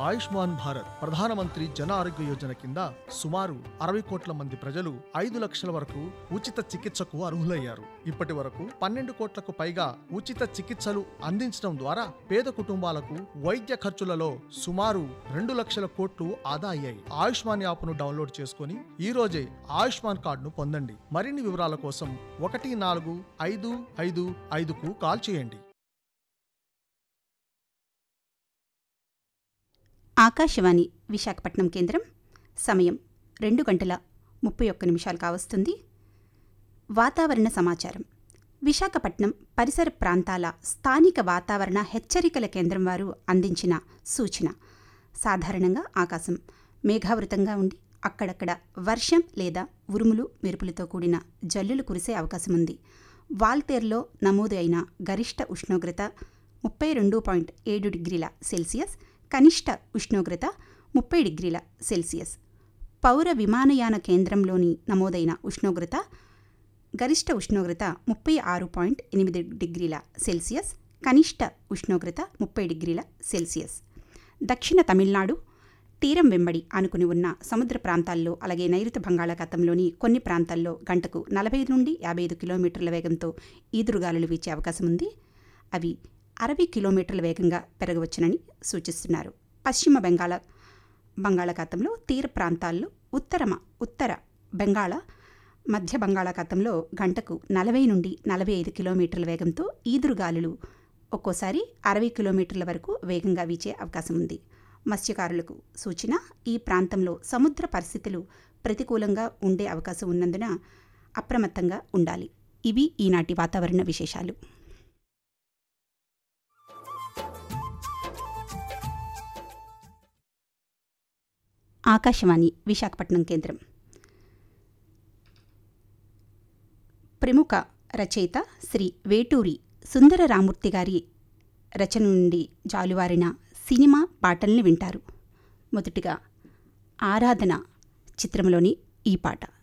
ఆయుష్మాన్ భారత్ ప్రధానమంత్రి జన ఆరోగ్య యోజన కింద సుమారు అరవై కోట్ల మంది ప్రజలు ఐదు లక్షల వరకు ఉచిత చికిత్సకు అర్హులయ్యారు ఇప్పటి వరకు పన్నెండు కోట్లకు పైగా ఉచిత చికిత్సలు అందించడం ద్వారా పేద కుటుంబాలకు వైద్య ఖర్చులలో సుమారు రెండు లక్షల కోట్లు ఆదా అయ్యాయి ఆయుష్మాన్ యాప్ను డౌన్లోడ్ చేసుకుని ఈ రోజే ఆయుష్మాన్ కార్డును పొందండి మరిన్ని వివరాల కోసం ఒకటి నాలుగు ఐదు ఐదు ఐదుకు కాల్ చేయండి ఆకాశవాణి విశాఖపట్నం కేంద్రం సమయం రెండు గంటల ముప్పై ఒక్క నిమిషాలు కావస్తుంది వాతావరణ సమాచారం విశాఖపట్నం పరిసర ప్రాంతాల స్థానిక వాతావరణ హెచ్చరికల కేంద్రం వారు అందించిన సూచన సాధారణంగా ఆకాశం మేఘావృతంగా ఉండి అక్కడక్కడ వర్షం లేదా ఉరుములు మెరుపులతో కూడిన జల్లులు కురిసే అవకాశం ఉంది వాల్తేర్లో నమోదు అయిన గరిష్ట ఉష్ణోగ్రత ముప్పై రెండు పాయింట్ ఏడు డిగ్రీల సెల్సియస్ కనిష్ట ఉష్ణోగ్రత ముప్పై డిగ్రీల సెల్సియస్ పౌర విమానయాన కేంద్రంలోని నమోదైన ఉష్ణోగ్రత గరిష్ట ఉష్ణోగ్రత ముప్పై ఆరు పాయింట్ ఎనిమిది డిగ్రీల సెల్సియస్ కనిష్ట ఉష్ణోగ్రత ముప్పై డిగ్రీల సెల్సియస్ దక్షిణ తమిళనాడు తీరం వెంబడి ఆనుకుని ఉన్న సముద్ర ప్రాంతాల్లో అలాగే నైరుతి బంగాళాఖాతంలోని కొన్ని ప్రాంతాల్లో గంటకు నలభై నుండి యాభై ఐదు కిలోమీటర్ల వేగంతో ఈదురుగాలులు వీచే అవకాశం ఉంది అవి అరవై కిలోమీటర్ల వేగంగా పెరగవచ్చునని సూచిస్తున్నారు పశ్చిమ బెంగాళ బంగాళాఖాతంలో తీర ప్రాంతాల్లో ఉత్తరమ ఉత్తర బెంగాళ మధ్య బంగాళాఖాతంలో గంటకు నలభై నుండి నలభై ఐదు కిలోమీటర్ల వేగంతో ఈదురుగాలులు ఒక్కోసారి అరవై కిలోమీటర్ల వరకు వేగంగా వీచే అవకాశం ఉంది మత్స్యకారులకు సూచన ఈ ప్రాంతంలో సముద్ర పరిస్థితులు ప్రతికూలంగా ఉండే అవకాశం ఉన్నందున అప్రమత్తంగా ఉండాలి ఇవి ఈనాటి వాతావరణ విశేషాలు ఆకాశవాణి విశాఖపట్నం కేంద్రం ప్రముఖ రచయిత శ్రీ వేటూరి సుందర రామూర్తి గారి రచన నుండి జాలువారిన సినిమా పాటల్ని వింటారు మొదటిగా ఆరాధన చిత్రంలోని ఈ పాట